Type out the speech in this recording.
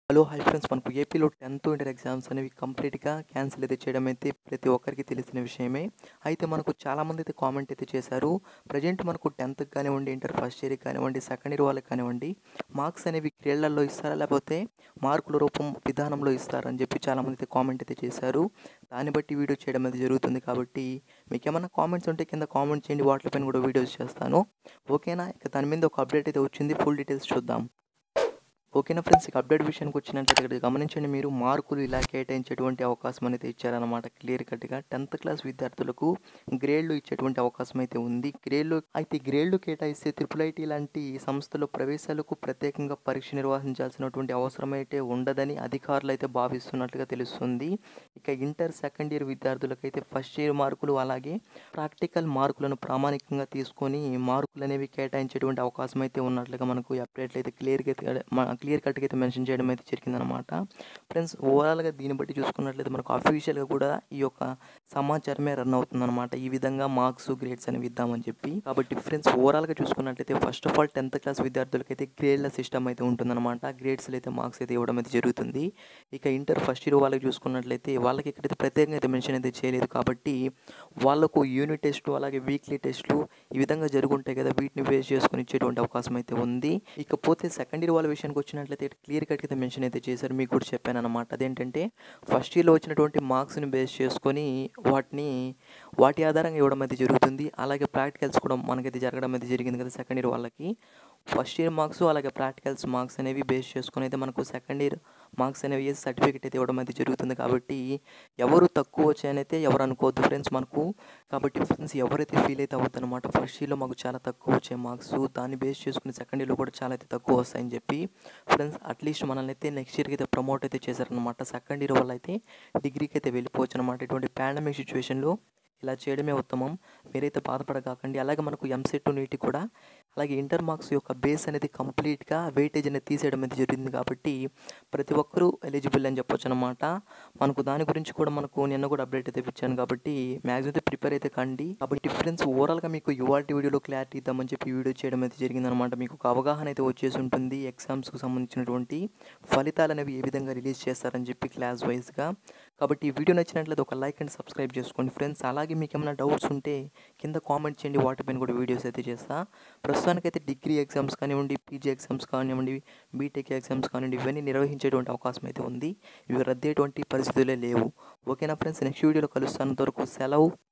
hello hi friends మనకు ఏపీలో tenth inter exams అనేవి కంప్లీట్గా క్యాన్సిల్ అయితే చేయడం అయితే ప్రతి ఒక్కరికి తెలిసిన విషయమే అయితే మనకు చాలామంది అయితే కామెంట్ అయితే చేశారు ప్రజెంట్ మనకు టెన్త్కి కానివ్వండి ఇంటర్ ఫస్ట్ ఇయర్కి కానివ్వండి సెకండ్ ఇయర్ వాళ్ళకి కానివ్వండి మార్క్స్ అనేవి గ్రేడ్లలో ఇస్తారా లేకపోతే మార్కుల రూపం విధానంలో ఇస్తారని చెప్పి చాలామంది అయితే కామెంట్ అయితే చేశారు దాన్ని బట్టి వీడియో చేయడం అయితే జరుగుతుంది కాబట్టి మీకు ఏమైనా కామెంట్స్ ఉంటే కింద కామెంట్ చేయండి వాటిపైన కూడా వీడియోస్ చేస్తాను ఓకేనా ఇక దాని మీద ఒక అప్డేట్ అయితే వచ్చింది ఫుల్ డీటెయిల్స్ చూద్దాం ఓకేనా ఫ్రెండ్స్ ఇక అప్డేట్ విషయానికి వచ్చినట్లయితే ఇక్కడ గమనించండి మీరు మార్కులు ఇలా కేటాయించేటువంటి అవకాశం అయితే ఇచ్చారనమాట క్లియర్ కట్గా టెన్త్ క్లాస్ విద్యార్థులకు గ్రేడ్లు ఇచ్చేటువంటి అవకాశం అయితే ఉంది గ్రేడ్లు అయితే గ్రేడ్లు కేటాయిస్తే త్రిపుల్ ఐటీ లాంటి సంస్థలు ప్రవేశాలకు ప్రత్యేకంగా పరీక్ష నిర్వహించాల్సినటువంటి అవసరం అయితే ఉండదని అధికారులు అయితే భావిస్తున్నట్లుగా తెలుస్తుంది ఇక ఇంటర్ సెకండ్ ఇయర్ విద్యార్థులకైతే ఫస్ట్ ఇయర్ మార్కులు అలాగే ప్రాక్టికల్ మార్కులను ప్రామాణికంగా తీసుకొని మార్కులు అనేవి కేటాయించేటువంటి అవకాశం అయితే ఉన్నట్లుగా మనకు ఈ అప్డేట్లు అయితే క్లియర్గా అయితే క్లియర్ కట్గా అయితే మెన్షన్ చేయడం అయితే జరిగిందనమాట ఫ్రెండ్స్ ఓవరాల్గా దీన్ని బట్టి చూసుకున్నట్లయితే మనకు అఫీషియల్గా కూడా ఈ యొక్క సమాచారమే రన్ అవుతుందన్నమాట ఈ విధంగా మార్క్స్ గ్రేడ్స్ అనేవి ఇద్దామని చెప్పి కాబట్టి ఫ్రెండ్స్ ఓవరాల్గా చూసుకున్నట్లయితే first of all tenth class విద్యార్థులకైతే గ్రేడ్ల సిస్టమ్ అయితే ఉంటుందన్నమాట గ్రేడ్స్లో అయితే మార్క్స్ అయితే ఇవ్వడం అయితే జరుగుతుంది ఇక ఇంటర్ ఫస్ట్ ఇయర్ వాళ్ళకి చూసుకున్నట్లయితే వాళ్ళకి ఇక్కడైతే ప్రత్యేకంగా అయితే మెన్షన్ అయితే చేయలేదు కాబట్టి వాళ్ళకు యూనిట్ టెస్ట్లు అలాగే వీక్లీ టెస్ట్లు ఈ విధంగా జరుగుంటాయి కదా వీటిని బేస్ చేసుకొని ఇచ్చేటువంటి అవకాశం అయితే ఉంది ఇకపోతే సెకండ్ ఇయర్ వాళ్ళ విషయానికి వచ్చినట్లయితే క్లియర్ కట్ అయితే మెన్షన్ అయితే చేశారు మీకు కూడా చెప్పాను అనమాట అదేంటంటే ఫస్ట్ ఇయర్లో వచ్చినటువంటి మార్క్స్ని బేస్ చేసుకొని వాటిని వాటి ఆధారంగా ఇవ్వడం అయితే జరుగుతుంది అలాగే ప్రాక్టికల్స్ కూడా మనకైతే జరగడం అయితే జరిగింది కదా సెకండ్ ఇయర్ వాళ్ళకి ఫస్ట్ ఇయర్ మార్క్స్ అలాగే ప్రాక్టికల్స్ మార్క్స్ అనేవి బేస్ చేసుకొని అయితే మనకు సెకండ్ ఇయర్ మార్క్స్ అనేవి సర్టిఫికేట్ అయితే ఇవ్వడం అయితే జరుగుతుంది కాబట్టి ఎవరు తక్కువ వచ్చాయనైతే ఎవరు అనుకోవద్దు ఫ్రెండ్స్ మనకు కాబట్టి ఫ్రెండ్స్ ఎవరైతే ఫీల్ అయితే అవుతుంది అనమాట ఫస్ట్ ఇయర్లో మాకు చాలా తక్కువ వచ్చాయి మార్క్స్ దాన్ని బేస్ చేసుకుని సెకండ్ ఇయర్లో కూడా చాలా అయితే తక్కువ వస్తాయని చెప్పి ఫ్రెండ్స్ అట్లీస్ట్ మనల్ని అయితే నెక్స్ట్ ఇయర్కి అయితే ప్రమోట్ అయితే చేశారనమాట సెకండ్ ఇయర్ వల్ల అయితే డిగ్రీకి అయితే వెళ్ళిపోవచ్చు అనమాట ఇటువంటి పాండమిక్ సిచ్యువేషన్లో ఇలా చేయడమే ఉత్తమం మీరైతే బాధపడకాకండి అలాగే మనకు ఎంసెట్ నీటి కూడా అలాగే ఇంటర్ మార్క్స్ యొక్క బేస్ అనేది కంప్లీట్గా వెయిటేజ్ అనేది తీసేయడం అనేది జరిగింది కాబట్టి ప్రతి ఒక్కరూ ఎలిజిబుల్ అని చెప్పొచ్చు అనమాట మనకు దాని గురించి కూడా మనకు నిన్న కూడా అప్డేట్ అయితే ఇచ్చాను కాబట్టి మ్యాక్సిమం అయితే ప్రిపేర్ అయితే కండి కాబట్టి డిఫరెన్స్ ఓవరాల్గా మీకు యువాల్టీ వీడియోలో క్లారిటీ ఇద్దామని చెప్పి వీడియో చేయడం అయితే జరిగిందనమాట మీకు ఒక అవగాహన అయితే వచ్చేసి ఉంటుంది ఎగ్జామ్స్కు సంబంధించినటువంటి ఫలితాలు అనేవి ఏ విధంగా రిలీజ్ చేస్తారని చెప్పి క్లాస్ వైజ్గా కాబట్టి ఈ వీడియో నచ్చినట్లయితే ఒక లైక్ అండ్ సబ్స్క్రైబ్ చేసుకోండి ఫ్రెండ్స్ అలాగే మీకు ఏమైనా డౌట్స్ ఉంటే కింద కామెంట్ చేయండి వాటిపైన కూడా వీడియోస్ అయితే చేస్తా ప్రస్తుతానికైతే డిగ్రీ ఎగ్జామ్స్ కానివ్వండి పీజీ ఎగ్జామ్స్ కానివ్వండి బీటెక్ ఎగ్జామ్స్ కానివ్వండి ఇవన్నీ నిర్వహించేటువంటి అవకాశం అయితే ఉంది ఇవి రద్దేటువంటి పరిస్థితులే లేవు ఓకేనా ఫ్రెండ్స్ నెక్స్ట్ వీడియోలో కలుస్తాను అంతవరకు సెలవు